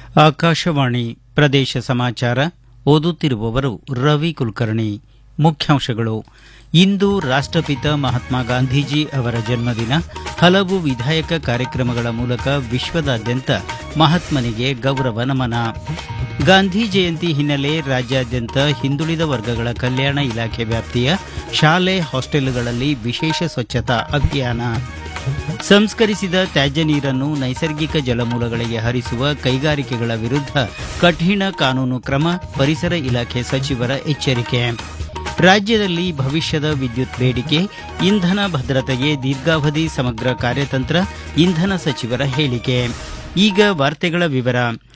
ಆಕಾಶವಾಣಿ ಪ್ರದೇಶ ಸಮಾಚಾರ ಓದುತ್ತಿರುವವರು ರವಿ ಕುಲಕರ್ಣಿ ಮುಖ್ಯಾಂಶಗಳು ಇಂದು ರಾಷ್ಟಪಿತ ಮಹಾತ್ಮ ಗಾಂಧೀಜಿ ಅವರ ಜನ್ಮದಿನ ಹಲವು ವಿಧಾಯಕ ಕಾರ್ಯಕ್ರಮಗಳ ಮೂಲಕ ವಿಶ್ವದಾದ್ಯಂತ ಮಹಾತ್ಮನಿಗೆ ಗೌರವ ನಮನ ಗಾಂಧಿ ಜಯಂತಿ ಹಿನ್ನೆಲೆ ರಾಜ್ಯಾದ್ಯಂತ ಹಿಂದುಳಿದ ವರ್ಗಗಳ ಕಲ್ಯಾಣ ಇಲಾಖೆ ವ್ಯಾಪ್ತಿಯ ಶಾಲೆ ಹಾಸ್ಟೆಲ್ಗಳಲ್ಲಿ ವಿಶೇಷ ಸ್ವಚ್ಛತಾ ಅಭಿಯಾನ ಸಂಸ್ಕರಿಸಿದ ತ್ಯಾಜ್ಯ ನೀರನ್ನು ನೈಸರ್ಗಿಕ ಜಲಮೂಲಗಳಿಗೆ ಹರಿಸುವ ಕೈಗಾರಿಕೆಗಳ ವಿರುದ್ಧ ಕಠಿಣ ಕಾನೂನು ಕ್ರಮ ಪರಿಸರ ಇಲಾಖೆ ಸಚಿವರ ಎಚ್ಚರಿಕೆ ರಾಜ್ಯದಲ್ಲಿ ಭವಿಷ್ಯದ ವಿದ್ಯುತ್ ಬೇಡಿಕೆ ಇಂಧನ ಭದ್ರತೆಗೆ ದೀರ್ಘಾವಧಿ ಸಮಗ್ರ ಕಾರ್ಯತಂತ್ರ ಇಂಧನ ಸಚಿವರ ಹೇಳಿಕೆ ಈಗ ವಾರ್ತೆಗಳ ವಿವರ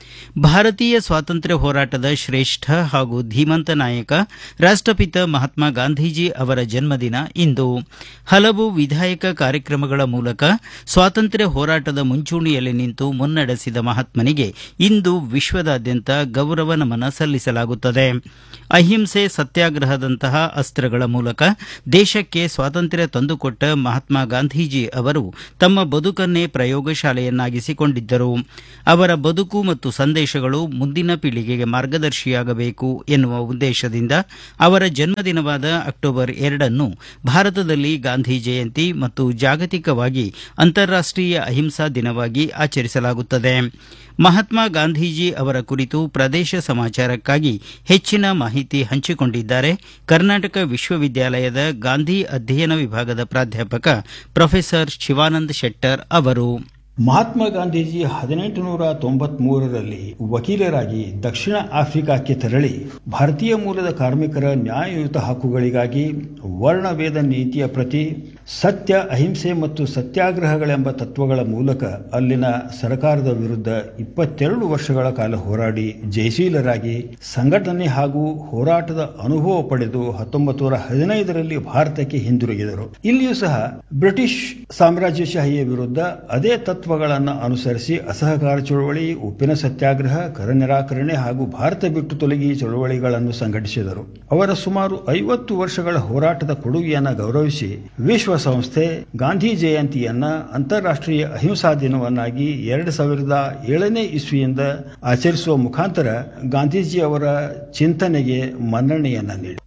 ಭಾರತೀಯ ಸ್ವಾತಂತ್ರ್ಯ ಹೋರಾಟದ ಶ್ರೇಷ್ಠ ಹಾಗೂ ಧೀಮಂತ ನಾಯಕ ರಾಷ್ಟಪಿತ ಮಹಾತ್ಮ ಗಾಂಧೀಜಿ ಅವರ ಜನ್ಮದಿನ ಇಂದು ಹಲವು ವಿಧಾಯಕ ಕಾರ್ಯಕ್ರಮಗಳ ಮೂಲಕ ಸ್ವಾತಂತ್ರ್ಯ ಹೋರಾಟದ ಮುಂಚೂಣಿಯಲ್ಲಿ ನಿಂತು ಮುನ್ನಡೆಸಿದ ಮಹಾತ್ಮನಿಗೆ ಇಂದು ವಿಶ್ವದಾದ್ಯಂತ ಗೌರವ ನಮನ ಸಲ್ಲಿಸಲಾಗುತ್ತದೆ ಅಹಿಂಸೆ ಸತ್ಯಾಗ್ರಹದಂತಹ ಅಸ್ತ್ರಗಳ ಮೂಲಕ ದೇಶಕ್ಕೆ ಸ್ವಾತಂತ್ರ್ಯ ತಂದುಕೊಟ್ಟ ಮಹಾತ್ಮ ಗಾಂಧೀಜಿ ಅವರು ತಮ್ಮ ಬದುಕನ್ನೇ ಪ್ರಯೋಗಶಾಲೆಯನ್ನಾಗಿಸಿಕೊಂಡಿದ್ದರು ಅವರ ಬದುಕು ಮತ್ತು ಸಂದೇಶಗಳು ಮುಂದಿನ ಪೀಳಿಗೆಗೆ ಮಾರ್ಗದರ್ಶಿಯಾಗಬೇಕು ಎನ್ನುವ ಉದ್ದೇಶದಿಂದ ಅವರ ಜನ್ಮದಿನವಾದ ಅಕ್ಟೋಬರ್ ಎರಡನ್ನು ಭಾರತದಲ್ಲಿ ಗಾಂಧಿ ಜಯಂತಿ ಮತ್ತು ಜಾಗತಿಕವಾಗಿ ಅಂತಾರಾಷ್ಟೀಯ ಅಹಿಂಸಾ ದಿನವಾಗಿ ಆಚರಿಸಲಾಗುತ್ತದೆ ಮಹಾತ್ಮ ಗಾಂಧೀಜಿ ಅವರ ಕುರಿತು ಪ್ರದೇಶ ಸಮಾಚಾರಕ್ಕಾಗಿ ಹೆಚ್ಚಿನ ಮಾಹಿತಿ ಹಂಚಿಕೊಂಡಿದ್ದಾರೆ ಕರ್ನಾಟಕ ವಿಶ್ವವಿದ್ಯಾಲಯದ ಗಾಂಧಿ ಅಧ್ಯಯನ ವಿಭಾಗದ ಪ್ರಾಧ್ಯಾಪಕ ಪ್ರೊಫೆಸರ್ ಶಿವಾನಂದ ಶೆಟ್ಟರ್ ಅವರು ಮಹಾತ್ಮ ಗಾಂಧೀಜಿ ಹದಿನೆಂಟು ನೂರ ತೊಂಬತ್ ಮೂರರಲ್ಲಿ ವಕೀಲರಾಗಿ ದಕ್ಷಿಣ ಆಫ್ರಿಕಾಕ್ಕೆ ತೆರಳಿ ಭಾರತೀಯ ಮೂಲದ ಕಾರ್ಮಿಕರ ನ್ಯಾಯಯುತ ಹಕ್ಕುಗಳಿಗಾಗಿ ವರ್ಣವೇದ ನೀತಿಯ ಪ್ರತಿ ಸತ್ಯ ಅಹಿಂಸೆ ಮತ್ತು ಸತ್ಯಾಗ್ರಹಗಳೆಂಬ ತತ್ವಗಳ ಮೂಲಕ ಅಲ್ಲಿನ ಸರ್ಕಾರದ ವಿರುದ್ಧ ಇಪ್ಪತ್ತೆರಡು ವರ್ಷಗಳ ಕಾಲ ಹೋರಾಡಿ ಜಯಶೀಲರಾಗಿ ಸಂಘಟನೆ ಹಾಗೂ ಹೋರಾಟದ ಅನುಭವ ಪಡೆದು ಹತ್ತೊಂಬತ್ತು ನೂರ ಹದಿನೈದರಲ್ಲಿ ಭಾರತಕ್ಕೆ ಹಿಂದಿರುಗಿದರು ಇಲ್ಲಿಯೂ ಸಹ ಬ್ರಿಟಿಷ್ ಸಾಮ್ರಾಜ್ಯಶಾಹಿಯ ವಿರುದ್ಧ ಅದೇ ತತ್ವಗಳನ್ನು ಅನುಸರಿಸಿ ಅಸಹಕಾರ ಚಳವಳಿ ಉಪ್ಪಿನ ಸತ್ಯಾಗ್ರಹ ಕರ ನಿರಾಕರಣೆ ಹಾಗೂ ಭಾರತ ಬಿಟ್ಟು ತೊಲಗಿ ಚಳವಳಿಗಳನ್ನು ಸಂಘಟಿಸಿದರು ಅವರ ಸುಮಾರು ಐವತ್ತು ವರ್ಷಗಳ ಹೋರಾಟದ ಕೊಡುಗೆಯನ್ನು ಗೌರವಿಸಿ ವಿಶ್ವಸಂಸ್ಥೆ ಗಾಂಧಿ ಜಯಂತಿಯನ್ನ ಅಂತಾರಾಷ್ಟ್ರೀಯ ಅಹಿಂಸಾ ದಿನವನ್ನಾಗಿ ಎರಡು ಸಾವಿರದ ಏಳನೇ ಇಸ್ವಿಯಿಂದ ಆಚರಿಸುವ ಮುಖಾಂತರ ಗಾಂಧೀಜಿ ಅವರ ಚಿಂತನೆಗೆ ಮನ್ನಣೆಯನ್ನ ನೀಡಿ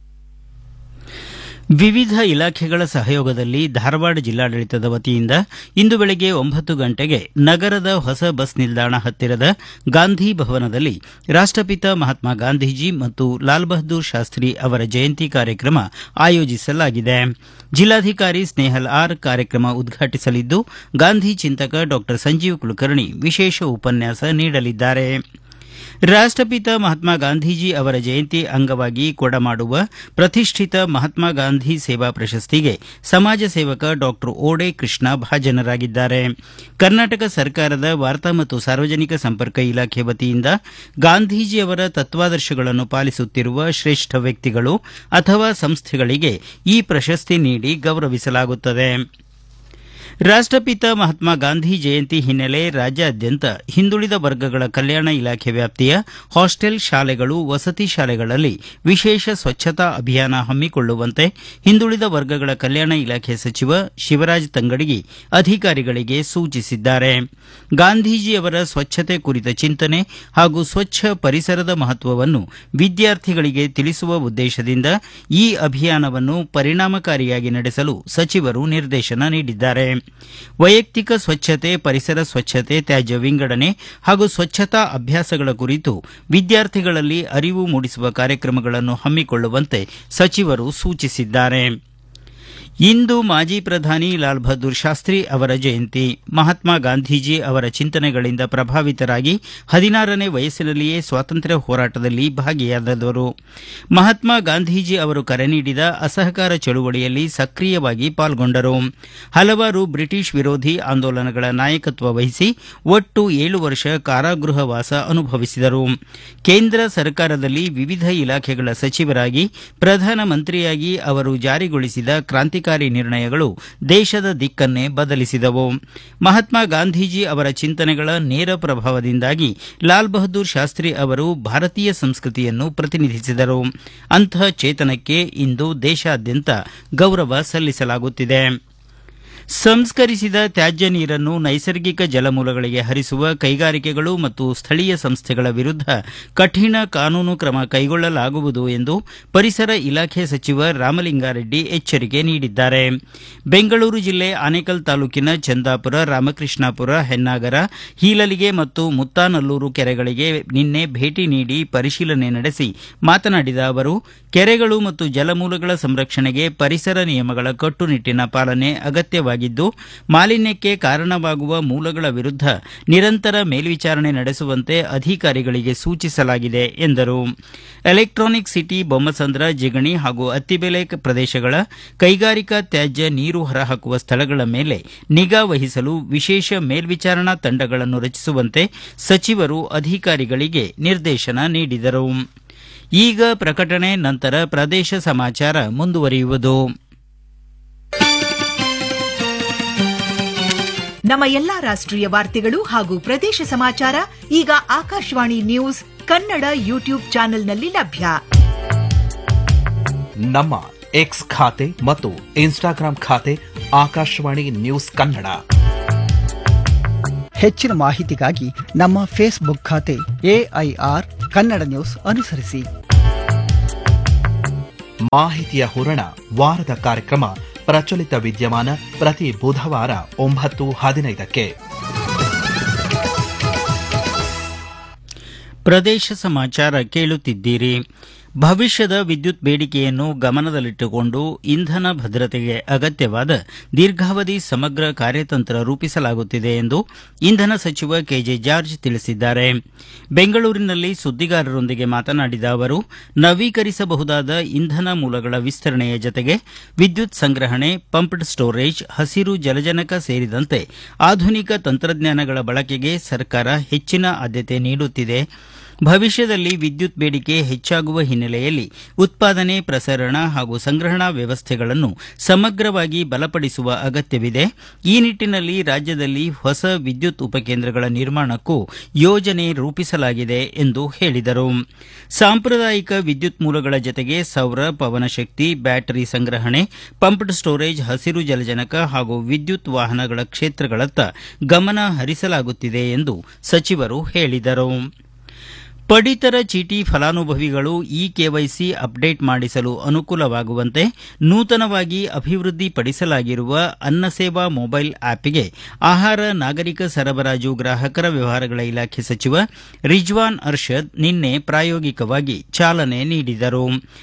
ವಿವಿಧ ಇಲಾಖೆಗಳ ಸಹಯೋಗದಲ್ಲಿ ಧಾರವಾಡ ಜಿಲ್ಲಾಡಳಿತದ ವತಿಯಿಂದ ಇಂದು ಬೆಳಗ್ಗೆ ಒಂಬತ್ತು ಗಂಟೆಗೆ ನಗರದ ಹೊಸ ಬಸ್ ನಿಲ್ದಾಣ ಹತ್ತಿರದ ಗಾಂಧಿ ಭವನದಲ್ಲಿ ರಾಷ್ಟಪಿತ ಮಹಾತ್ಮ ಗಾಂಧೀಜಿ ಮತ್ತು ಲಾಲ್ ಬಹದ್ದೂರ್ ಶಾಸ್ತ್ರಿ ಅವರ ಜಯಂತಿ ಕಾರ್ಯಕ್ರಮ ಆಯೋಜಿಸಲಾಗಿದೆ ಜಿಲ್ಲಾಧಿಕಾರಿ ಸ್ನೇಹಲ್ ಆರ್ ಕಾರ್ಯಕ್ರಮ ಉದ್ಘಾಟಿಸಲಿದ್ದು ಗಾಂಧಿ ಚಿಂತಕ ಡಾ ಸಂಜೀವ್ ಕುಲಕರ್ಣಿ ವಿಶೇಷ ಉಪನ್ಯಾಸ ನೀಡಲಿದ್ದಾರೆ ರಾಷ್ಟಪಿತ ಮಹಾತ್ಮ ಗಾಂಧೀಜಿ ಅವರ ಜಯಂತಿ ಅಂಗವಾಗಿ ಕೊಡಮಾಡುವ ಪ್ರತಿಷ್ಠಿತ ಮಹಾತ್ಮ ಗಾಂಧಿ ಸೇವಾ ಪ್ರಶಸ್ತಿಗೆ ಸಮಾಜ ಸೇವಕ ಡಾಕ್ಟರ್ ಓಡೆ ಕೃಷ್ಣ ಭಾಜನರಾಗಿದ್ದಾರೆ ಕರ್ನಾಟಕ ಸರ್ಕಾರದ ವಾರ್ತಾ ಮತ್ತು ಸಾರ್ವಜನಿಕ ಸಂಪರ್ಕ ಇಲಾಖೆ ವತಿಯಿಂದ ಗಾಂಧೀಜಿ ಅವರ ತತ್ವಾದರ್ಶಗಳನ್ನು ಪಾಲಿಸುತ್ತಿರುವ ಶ್ರೇಷ್ಠ ವ್ಯಕ್ತಿಗಳು ಅಥವಾ ಸಂಸ್ಥೆಗಳಿಗೆ ಈ ಪ್ರಶಸ್ತಿ ನೀಡಿ ಗೌರವಿಸಲಾಗುತ್ತದೆ ರಾಷ್ಟಪಿತ ಮಹಾತ್ಮ ಗಾಂಧಿ ಜಯಂತಿ ಹಿನ್ನೆಲೆ ರಾಜ್ಯಾದ್ಯಂತ ಹಿಂದುಳಿದ ವರ್ಗಗಳ ಕಲ್ಯಾಣ ಇಲಾಖೆ ವ್ಯಾಪ್ತಿಯ ಹಾಸ್ಟೆಲ್ ಶಾಲೆಗಳು ವಸತಿ ಶಾಲೆಗಳಲ್ಲಿ ವಿಶೇಷ ಸ್ವಚ್ಛತಾ ಅಭಿಯಾನ ಹಮ್ಮಿಕೊಳ್ಳುವಂತೆ ಹಿಂದುಳಿದ ವರ್ಗಗಳ ಕಲ್ಯಾಣ ಇಲಾಖೆ ಸಚಿವ ಶಿವರಾಜ ತಂಗಡಗಿ ಅಧಿಕಾರಿಗಳಿಗೆ ಸೂಚಿಸಿದ್ದಾರೆ ಗಾಂಧೀಜಿಯವರ ಸ್ವಚ್ಛತೆ ಕುರಿತ ಚಿಂತನೆ ಹಾಗೂ ಸ್ವಚ್ಛ ಪರಿಸರದ ಮಹತ್ವವನ್ನು ವಿದ್ಯಾರ್ಥಿಗಳಿಗೆ ತಿಳಿಸುವ ಉದ್ದೇಶದಿಂದ ಈ ಅಭಿಯಾನವನ್ನು ಪರಿಣಾಮಕಾರಿಯಾಗಿ ನಡೆಸಲು ಸಚಿವರು ನಿರ್ದೇಶನ ನೀಡಿದ್ದಾರೆ ವೈಯಕ್ತಿಕ ಸ್ವಚ್ಛತೆ ಪರಿಸರ ಸ್ವಚ್ಛತೆ ತ್ಯಾಜ್ಯ ವಿಂಗಡಣೆ ಹಾಗೂ ಸ್ವಚ್ಛತಾ ಅಭ್ಯಾಸಗಳ ಕುರಿತು ವಿದ್ಯಾರ್ಥಿಗಳಲ್ಲಿ ಅರಿವು ಮೂಡಿಸುವ ಕಾರ್ಯಕ್ರಮಗಳನ್ನು ಹಮ್ಮಿಕೊಳ್ಳುವಂತೆ ಸಚಿವರು ಸೂಚಿಸಿದ್ದಾರೆ ಇಂದು ಮಾಜಿ ಪ್ರಧಾನಿ ಲಾಲ್ ಬಹದ್ದೂರ್ ಶಾಸ್ತ್ರಿ ಅವರ ಜಯಂತಿ ಮಹಾತ್ಮ ಗಾಂಧೀಜಿ ಅವರ ಚಿಂತನೆಗಳಿಂದ ಪ್ರಭಾವಿತರಾಗಿ ಹದಿನಾರನೇ ವಯಸ್ಸಿನಲ್ಲಿಯೇ ಸ್ವಾತಂತ್ರ್ಯ ಹೋರಾಟದಲ್ಲಿ ಭಾಗಿಯಾದವರು ಮಹಾತ್ಮ ಗಾಂಧೀಜಿ ಅವರು ಕರೆ ನೀಡಿದ ಅಸಹಕಾರ ಚಳುವಳಿಯಲ್ಲಿ ಸಕ್ರಿಯವಾಗಿ ಪಾಲ್ಗೊಂಡರು ಹಲವಾರು ಬ್ರಿಟಿಷ್ ವಿರೋಧಿ ಆಂದೋಲನಗಳ ನಾಯಕತ್ವ ವಹಿಸಿ ಒಟ್ಟು ಏಳು ವರ್ಷ ಕಾರಾಗೃಹ ವಾಸ ಅನುಭವಿಸಿದರು ಕೇಂದ್ರ ಸರ್ಕಾರದಲ್ಲಿ ವಿವಿಧ ಇಲಾಖೆಗಳ ಸಚಿವರಾಗಿ ಪ್ರಧಾನಮಂತ್ರಿಯಾಗಿ ಅವರು ಜಾರಿಗೊಳಿಸಿದ ಕ್ರಾಂತಿಕಾರಿ ನಿರ್ಣಯಗಳು ದೇಶದ ದಿಕ್ಕನ್ನೇ ಬದಲಿಸಿದವು ಮಹಾತ್ಮ ಗಾಂಧೀಜಿ ಅವರ ಚಿಂತನೆಗಳ ನೇರ ಪ್ರಭಾವದಿಂದಾಗಿ ಲಾಲ್ ಬಹದ್ದೂರ್ ಶಾಸ್ತ್ರಿ ಅವರು ಭಾರತೀಯ ಸಂಸ್ಕೃತಿಯನ್ನು ಪ್ರತಿನಿಧಿಸಿದರು ಅಂತಹ ಚೇತನಕ್ಕೆ ಇಂದು ದೇಶಾದ್ಯಂತ ಗೌರವ ಸಲ್ಲಿಸಲಾಗುತ್ತಿದೆ ಸಂಸ್ಕರಿಸಿದ ತ್ಯಾಜ್ಯ ನೀರನ್ನು ನೈಸರ್ಗಿಕ ಜಲಮೂಲಗಳಿಗೆ ಹರಿಸುವ ಕೈಗಾರಿಕೆಗಳು ಮತ್ತು ಸ್ಥಳೀಯ ಸಂಸ್ಥೆಗಳ ವಿರುದ್ಧ ಕಠಿಣ ಕಾನೂನು ಕ್ರಮ ಕೈಗೊಳ್ಳಲಾಗುವುದು ಎಂದು ಪರಿಸರ ಇಲಾಖೆ ಸಚಿವ ರಾಮಲಿಂಗಾರೆಡ್ಡಿ ಎಚ್ಚರಿಕೆ ನೀಡಿದ್ದಾರೆ ಬೆಂಗಳೂರು ಜಿಲ್ಲೆ ಆನೇಕಲ್ ತಾಲೂಕಿನ ಚಂದಾಪುರ ರಾಮಕೃಷ್ಣಾಪುರ ಹೆನ್ನಾಗರ ಹೀಲಲಿಗೆ ಮತ್ತು ಮುತ್ತಾನಲ್ಲೂರು ಕೆರೆಗಳಿಗೆ ನಿನ್ನೆ ಭೇಟಿ ನೀಡಿ ಪರಿಶೀಲನೆ ನಡೆಸಿ ಮಾತನಾಡಿದ ಅವರು ಕೆರೆಗಳು ಮತ್ತು ಜಲಮೂಲಗಳ ಸಂರಕ್ಷಣೆಗೆ ಪರಿಸರ ನಿಯಮಗಳ ಕಟ್ಟುನಿಟ್ಟಿನ ಪಾಲನೆ ಅಗತ್ಯವಾಗಿದ್ದು ಮಾಲಿನ್ಯಕ್ಕೆ ಕಾರಣವಾಗುವ ಮೂಲಗಳ ವಿರುದ್ಧ ನಿರಂತರ ಮೇಲ್ವಿಚಾರಣೆ ನಡೆಸುವಂತೆ ಅಧಿಕಾರಿಗಳಿಗೆ ಸೂಚಿಸಲಾಗಿದೆ ಎಂದರು ಎಲೆಕ್ಟ್ರಾನಿಕ್ ಸಿಟಿ ಬೊಮ್ಮಸಂದ್ರ ಜಿಗಣಿ ಹಾಗೂ ಅತ್ತಿಬೆಲೆ ಪ್ರದೇಶಗಳ ಕೈಗಾರಿಕಾ ತ್ಯಾಜ್ಯ ನೀರು ಹೊರಹಾಕುವ ಸ್ಥಳಗಳ ಮೇಲೆ ನಿಗಾ ವಹಿಸಲು ವಿಶೇಷ ಮೇಲ್ವಿಚಾರಣಾ ತಂಡಗಳನ್ನು ರಚಿಸುವಂತೆ ಸಚಿವರು ಅಧಿಕಾರಿಗಳಿಗೆ ನಿರ್ದೇಶನ ನೀಡಿದರು ಈಗ ಪ್ರಕಟಣೆ ನಂತರ ಪ್ರದೇಶ ಸಮಾಚಾರ ಮುಂದುವರಿಯುವುದು ನಮ್ಮ ಎಲ್ಲಾ ರಾಷ್ಟ್ರೀಯ ವಾರ್ತೆಗಳು ಹಾಗೂ ಪ್ರದೇಶ ಸಮಾಚಾರ ಈಗ ಆಕಾಶವಾಣಿ ನ್ಯೂಸ್ ಕನ್ನಡ ಯೂಟ್ಯೂಬ್ ಚಾನೆಲ್ನಲ್ಲಿ ಲಭ್ಯ ನಮ್ಮ ಎಕ್ಸ್ ಖಾತೆ ಮತ್ತು ಇನ್ಸ್ಟಾಗ್ರಾಂ ಖಾತೆ ಆಕಾಶವಾಣಿ ನ್ಯೂಸ್ ಕನ್ನಡ ಹೆಚ್ಚಿನ ಮಾಹಿತಿಗಾಗಿ ನಮ್ಮ ಫೇಸ್ಬುಕ್ ಖಾತೆ ಎಐಆರ್ ಕನ್ನಡ ನ್ಯೂಸ್ ಅನುಸರಿಸಿ ಮಾಹಿತಿಯ ಹೂರಣ ವಾರದ ಕಾರ್ಯಕ್ರಮ ಪ್ರಚಲಿತ ವಿದ್ಯಮಾನ ಪ್ರತಿ ಬುಧವಾರ ಒಂಬತ್ತು ಹದಿನೈದಕ್ಕೆ ಪ್ರದೇಶ ಸಮಾಚಾರ ಕೇಳುತ್ತಿದ್ದೀರಿ ಭವಿಷ್ಯದ ವಿದ್ಯುತ್ ಬೇಡಿಕೆಯನ್ನು ಗಮನದಲ್ಲಿಟ್ಟುಕೊಂಡು ಇಂಧನ ಭದ್ರತೆಗೆ ಅಗತ್ಯವಾದ ದೀರ್ಘಾವಧಿ ಸಮಗ್ರ ಕಾರ್ಯತಂತ್ರ ರೂಪಿಸಲಾಗುತ್ತಿದೆ ಎಂದು ಇಂಧನ ಸಚಿವ ಕೆಜೆ ಜಾರ್ಜ್ ತಿಳಿಸಿದ್ದಾರೆ ಬೆಂಗಳೂರಿನಲ್ಲಿ ಸುದ್ದಿಗಾರರೊಂದಿಗೆ ಮಾತನಾಡಿದ ಅವರು ನವೀಕರಿಸಬಹುದಾದ ಇಂಧನ ಮೂಲಗಳ ವಿಸ್ತರಣೆಯ ಜತೆಗೆ ವಿದ್ಯುತ್ ಸಂಗ್ರಹಣೆ ಪಂಪ್ಡ್ ಸ್ಟೋರೇಜ್ ಹಸಿರು ಜಲಜನಕ ಸೇರಿದಂತೆ ಆಧುನಿಕ ತಂತ್ರಜ್ಞಾನಗಳ ಬಳಕೆಗೆ ಸರ್ಕಾರ ಹೆಚ್ಚಿನ ಆದ್ಯತೆ ನೀಡುತ್ತಿದೆ ಭವಿಷ್ಯದಲ್ಲಿ ವಿದ್ಯುತ್ ಬೇಡಿಕೆ ಹೆಚ್ಚಾಗುವ ಹಿನ್ನೆಲೆಯಲ್ಲಿ ಉತ್ಪಾದನೆ ಪ್ರಸರಣ ಹಾಗೂ ಸಂಗ್ರಹಣಾ ವ್ಯವಸ್ಥೆಗಳನ್ನು ಸಮಗ್ರವಾಗಿ ಬಲಪಡಿಸುವ ಅಗತ್ಯವಿದೆ ಈ ನಿಟ್ಟಿನಲ್ಲಿ ರಾಜ್ಯದಲ್ಲಿ ಹೊಸ ವಿದ್ಯುತ್ ಉಪಕೇಂದ್ರಗಳ ನಿರ್ಮಾಣಕ್ಕೂ ಯೋಜನೆ ರೂಪಿಸಲಾಗಿದೆ ಎಂದು ಹೇಳಿದರು ಸಾಂಪ್ರದಾಯಿಕ ವಿದ್ಯುತ್ ಮೂಲಗಳ ಜತೆಗೆ ಸೌರ ಪವನಶಕ್ತಿ ಬ್ಯಾಟರಿ ಸಂಗ್ರಹಣೆ ಪಂಪ್ಡ್ ಸ್ಟೋರೇಜ್ ಹಸಿರು ಜಲಜನಕ ಹಾಗೂ ವಿದ್ಯುತ್ ವಾಹನಗಳ ಕ್ಷೇತ್ರಗಳತ್ತ ಗಮನ ಹರಿಸಲಾಗುತ್ತಿದೆ ಎಂದು ಸಚಿವರು ಹೇಳಿದರು ಪಡಿತರ ಚೀಟಿ ಫಲಾನುಭವಿಗಳು ಇ ಕೆವೈಸಿ ಅಪ್ಡೇಟ್ ಮಾಡಿಸಲು ಅನುಕೂಲವಾಗುವಂತೆ ನೂತನವಾಗಿ ಅಭಿವೃದ್ಧಿಪಡಿಸಲಾಗಿರುವ ಅನ್ನಸೇವಾ ಮೊಬೈಲ್ ಆಪ್ಗೆ ಆಹಾರ ನಾಗರಿಕ ಸರಬರಾಜು ಗ್ರಾಹಕರ ವ್ಯವಹಾರಗಳ ಇಲಾಖೆ ಸಚಿವ ರಿಜ್ವಾನ್ ಅರ್ಷದ್ ನಿನ್ನೆ ಪ್ರಾಯೋಗಿಕವಾಗಿ ಚಾಲನೆ ನೀಡಿದರು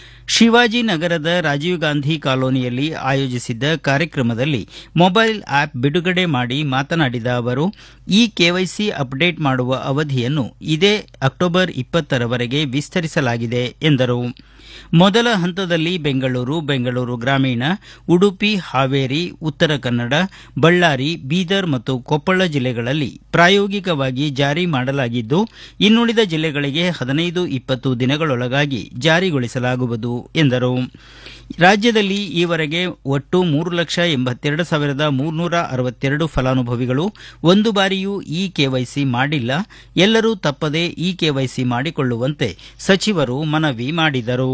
ಶಿವಾಜಿನಗರದ ರಾಜೀವ್ ಗಾಂಧಿ ಕಾಲೋನಿಯಲ್ಲಿ ಆಯೋಜಿಸಿದ್ದ ಕಾರ್ಯಕ್ರಮದಲ್ಲಿ ಮೊಬೈಲ್ ಆಪ್ ಬಿಡುಗಡೆ ಮಾಡಿ ಮಾತನಾಡಿದ ಅವರು ಈ ಕೆವೈಸಿ ಅಪ್ಡೇಟ್ ಮಾಡುವ ಅವಧಿಯನ್ನು ಇದೇ ಅಕ್ಟೋಬರ್ ಇಪ್ಪತ್ತರವರೆಗೆ ವಿಸ್ತರಿಸಲಾಗಿದೆ ಎಂದರು ಮೊದಲ ಹಂತದಲ್ಲಿ ಬೆಂಗಳೂರು ಬೆಂಗಳೂರು ಗ್ರಾಮೀಣ ಉಡುಪಿ ಹಾವೇರಿ ಉತ್ತರ ಕನ್ನಡ ಬಳ್ಳಾರಿ ಬೀದರ್ ಮತ್ತು ಕೊಪ್ಪಳ ಜಿಲ್ಲೆಗಳಲ್ಲಿ ಪ್ರಾಯೋಗಿಕವಾಗಿ ಜಾರಿ ಮಾಡಲಾಗಿದ್ದು ಇನ್ನುಳಿದ ಜಿಲ್ಲೆಗಳಿಗೆ ಹದಿನೈದು ಇಪ್ಪತ್ತು ದಿನಗಳೊಳಗಾಗಿ ಜಾರಿಗೊಳಿಸಲಾಗುವುದು ಎಂದರು ರಾಜ್ಯದಲ್ಲಿ ಈವರೆಗೆ ಒಟ್ಟು ಮೂರು ಲಕ್ಷ ಎಂಬತ್ತೆರಡು ಸಾವಿರದ ಮೂರ್ನೂರ ಅರವತ್ತೆರಡು ಫಲಾನುಭವಿಗಳು ಒಂದು ಬಾರಿಯೂ ಇ ಕೆವೈಸಿ ಮಾಡಿಲ್ಲ ಎಲ್ಲರೂ ತಪ್ಪದೆ ಇ ಕೆವೈಸಿ ಮಾಡಿಕೊಳ್ಳುವಂತೆ ಸಚಿವರು ಮನವಿ ಮಾಡಿದರು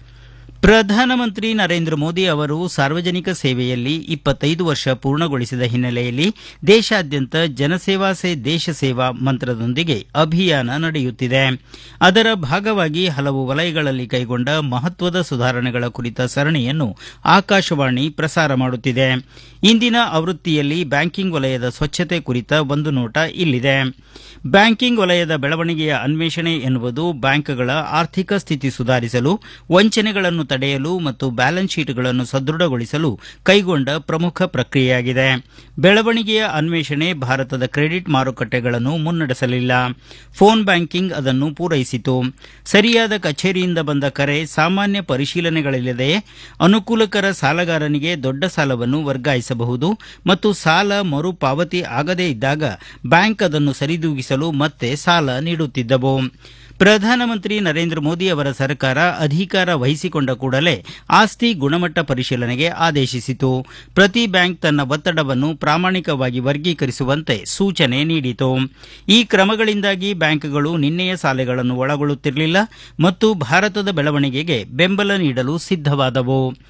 ಪ್ರಧಾನಮಂತ್ರಿ ನರೇಂದ್ರ ಮೋದಿ ಅವರು ಸಾರ್ವಜನಿಕ ಸೇವೆಯಲ್ಲಿ ಇಪ್ಪತ್ತೈದು ವರ್ಷ ಪೂರ್ಣಗೊಳಿಸಿದ ಹಿನ್ನೆಲೆಯಲ್ಲಿ ದೇಶಾದ್ಯಂತ ಜನಸೇವಾ ಸೇ ದೇಶ ಸೇವಾ ಮಂತ್ರದೊಂದಿಗೆ ಅಭಿಯಾನ ನಡೆಯುತ್ತಿದೆ ಅದರ ಭಾಗವಾಗಿ ಹಲವು ವಲಯಗಳಲ್ಲಿ ಕೈಗೊಂಡ ಮಹತ್ವದ ಸುಧಾರಣೆಗಳ ಕುರಿತ ಸರಣಿಯನ್ನು ಆಕಾಶವಾಣಿ ಪ್ರಸಾರ ಮಾಡುತ್ತಿದೆ ಇಂದಿನ ಆವೃತ್ತಿಯಲ್ಲಿ ಬ್ಯಾಂಕಿಂಗ್ ವಲಯದ ಸ್ವಚ್ಛತೆ ಕುರಿತ ಒಂದು ನೋಟ ಇಲ್ಲಿದೆ ಬ್ಯಾಂಕಿಂಗ್ ವಲಯದ ಬೆಳವಣಿಗೆಯ ಅನ್ವೇಷಣೆ ಎನ್ನುವುದು ಬ್ಯಾಂಕ್ಗಳ ಆರ್ಥಿಕ ಸ್ಥಿತಿ ಸುಧಾರಿಸಲು ವಂಚನೆಗಳನ್ನು ತಡೆಯಲು ಮತ್ತು ಬ್ಯಾಲೆನ್ಸ್ ಶೀಟ್ಗಳನ್ನು ಸದೃಢಗೊಳಿಸಲು ಕೈಗೊಂಡ ಪ್ರಮುಖ ಪ್ರಕ್ರಿಯೆಯಾಗಿದೆ ಬೆಳವಣಿಗೆಯ ಅನ್ವೇಷಣೆ ಭಾರತದ ಕ್ರೆಡಿಟ್ ಮಾರುಕಟ್ಟೆಗಳನ್ನು ಮುನ್ನಡೆಸಲಿಲ್ಲ ಫೋನ್ ಬ್ಯಾಂಕಿಂಗ್ ಅದನ್ನು ಪೂರೈಸಿತು ಸರಿಯಾದ ಕಚೇರಿಯಿಂದ ಬಂದ ಕರೆ ಸಾಮಾನ್ಯ ಪರಿಶೀಲನೆಗಳಿಲ್ಲದೆಯೇ ಅನುಕೂಲಕರ ಸಾಲಗಾರನಿಗೆ ದೊಡ್ಡ ಸಾಲವನ್ನು ವರ್ಗಾಯಿಸಬಹುದು ಮತ್ತು ಸಾಲ ಮರುಪಾವತಿ ಆಗದೇ ಇದ್ದಾಗ ಬ್ಯಾಂಕ್ ಅದನ್ನು ಸರಿದೂಗಿಸಲು ಮತ್ತೆ ಸಾಲ ನೀಡುತ್ತಿದ್ದವು ಪ್ರಧಾನಮಂತ್ರಿ ನರೇಂದ್ರ ಮೋದಿ ಅವರ ಸರ್ಕಾರ ಅಧಿಕಾರ ವಹಿಸಿಕೊಂಡ ಕೂಡಲೇ ಆಸ್ತಿ ಗುಣಮಟ್ಟ ಪರಿಶೀಲನೆಗೆ ಆದೇಶಿಸಿತು ಪ್ರತಿ ಬ್ಯಾಂಕ್ ತನ್ನ ಒತ್ತಡವನ್ನು ಪ್ರಾಮಾಣಿಕವಾಗಿ ವರ್ಗೀಕರಿಸುವಂತೆ ಸೂಚನೆ ನೀಡಿತು ಈ ಕ್ರಮಗಳಿಂದಾಗಿ ಬ್ಯಾಂಕ್ಗಳು ನಿನ್ನೆಯ ಸಾಲೆಗಳನ್ನು ಒಳಗೊಳ್ಳುತ್ತಿರಲಿಲ್ಲ ಮತ್ತು ಭಾರತದ ಬೆಳವಣಿಗೆಗೆ ಬೆಂಬಲ ನೀಡಲು ಸಿದ್ದವಾದವು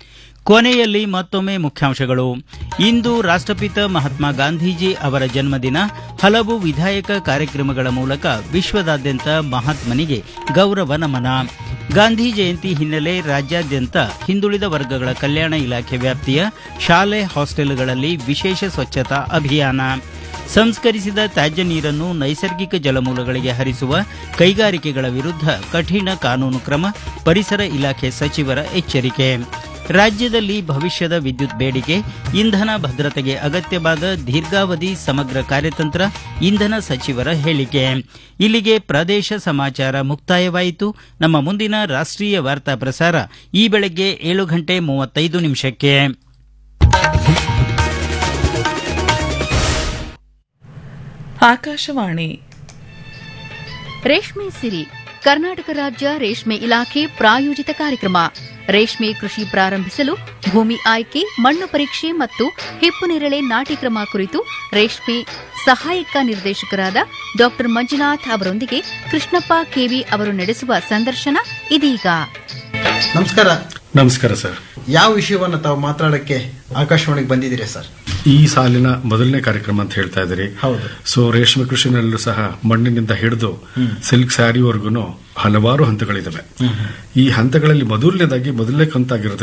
ಕೊನೆಯಲ್ಲಿ ಮತ್ತೊಮ್ಮೆ ಮುಖ್ಯಾಂಶಗಳು ಇಂದು ರಾಷ್ಟ್ರಪಿತ ಮಹಾತ್ಮ ಗಾಂಧೀಜಿ ಅವರ ಜನ್ಮದಿನ ಹಲವು ವಿಧಾಯಕ ಕಾರ್ಯಕ್ರಮಗಳ ಮೂಲಕ ವಿಶ್ವದಾದ್ಯಂತ ಮಹಾತ್ಮನಿಗೆ ಗೌರವ ನಮನ ಗಾಂಧಿ ಜಯಂತಿ ಹಿನ್ನೆಲೆ ರಾಜ್ಯಾದ್ಯಂತ ಹಿಂದುಳಿದ ವರ್ಗಗಳ ಕಲ್ಯಾಣ ಇಲಾಖೆ ವ್ಯಾಪ್ತಿಯ ಶಾಲೆ ಹಾಸ್ಟೆಲ್ಗಳಲ್ಲಿ ವಿಶೇಷ ಸ್ವಚ್ಛತಾ ಅಭಿಯಾನ ಸಂಸ್ಕರಿಸಿದ ತ್ಯಾಜ್ಯ ನೀರನ್ನು ನೈಸರ್ಗಿಕ ಜಲಮೂಲಗಳಿಗೆ ಹರಿಸುವ ಕೈಗಾರಿಕೆಗಳ ವಿರುದ್ಧ ಕಠಿಣ ಕಾನೂನು ಕ್ರಮ ಪರಿಸರ ಇಲಾಖೆ ಸಚಿವರ ಎಚ್ಚರಿಕೆ ರಾಜ್ಯದಲ್ಲಿ ಭವಿಷ್ಯದ ವಿದ್ಯುತ್ ಬೇಡಿಕೆ ಇಂಧನ ಭದ್ರತೆಗೆ ಅಗತ್ಯವಾದ ದೀರ್ಘಾವಧಿ ಸಮಗ್ರ ಕಾರ್ಯತಂತ್ರ ಇಂಧನ ಸಚಿವರ ಹೇಳಿಕೆ ಇಲ್ಲಿಗೆ ಪ್ರದೇಶ ಸಮಾಚಾರ ಮುಕ್ತಾಯವಾಯಿತು ನಮ್ಮ ಮುಂದಿನ ರಾಷ್ಟ್ರೀಯ ವಾರ್ತಾ ಪ್ರಸಾರ ಈ ಬೆಳಗ್ಗೆ ಏಳು ಗಂಟೆ ಮೂವತ್ತೈದು ನಿಮಿಷಕ್ಕೆ ಆಕಾಶವಾಣಿ ರೇಷ್ಮೆ ಸಿರಿ ಕರ್ನಾಟಕ ರಾಜ್ಯ ರೇಷ್ಮೆ ಇಲಾಖೆ ಪ್ರಾಯೋಜಿತ ಕಾರ್ಯಕ್ರಮ ರೇಷ್ಮೆ ಕೃಷಿ ಪ್ರಾರಂಭಿಸಲು ಭೂಮಿ ಆಯ್ಕೆ ಮಣ್ಣು ಪರೀಕ್ಷೆ ಮತ್ತು ಹಿಪ್ಪು ನೇರಳೆ ನಾಟಿ ಕ್ರಮ ಕುರಿತು ರೇಷ್ಮೆ ಸಹಾಯಕ ನಿರ್ದೇಶಕರಾದ ಡಾ ಮಂಜುನಾಥ್ ಅವರೊಂದಿಗೆ ಕೃಷ್ಣಪ್ಪ ಕೆವಿ ಅವರು ನಡೆಸುವ ಸಂದರ್ಶನ ಇದೀಗ ನಮಸ್ಕಾರ ನಮಸ್ಕಾರ ಸರ್ ಯಾವ ವಿಷಯವನ್ನ ತಾವು ಮಾತಾಡಕ್ಕೆ ಆಕಾಶವಾಣಿಗೆ ಬಂದಿದ್ದೀರಿ ಸರ್ ಈ ಸಾಲಿನ ಮೊದಲನೇ ಕಾರ್ಯಕ್ರಮ ಅಂತ ಹೇಳ್ತಾ ಇದ್ದೀರಿ ಹೌದು. ಸೊ ರೇಷ್ಮೆ ಕೃಷಿನಲ್ಲೂ ಸಹ ಮಣ್ಣಿನಿಂದ ಹಿಡಿದು ಸಿಲ್ಕ್ ಸ್ಯಾರಿವರೆಗೂ ಹಲವಾರು ಹಂತಗಳಿದಾವೆ ಈ ಹಂತಗಳಲ್ಲಿ ಮೊದಲನೇದಾಗಿ ಮೊದಲನೇ ಕಂತಾಗಿರೋದು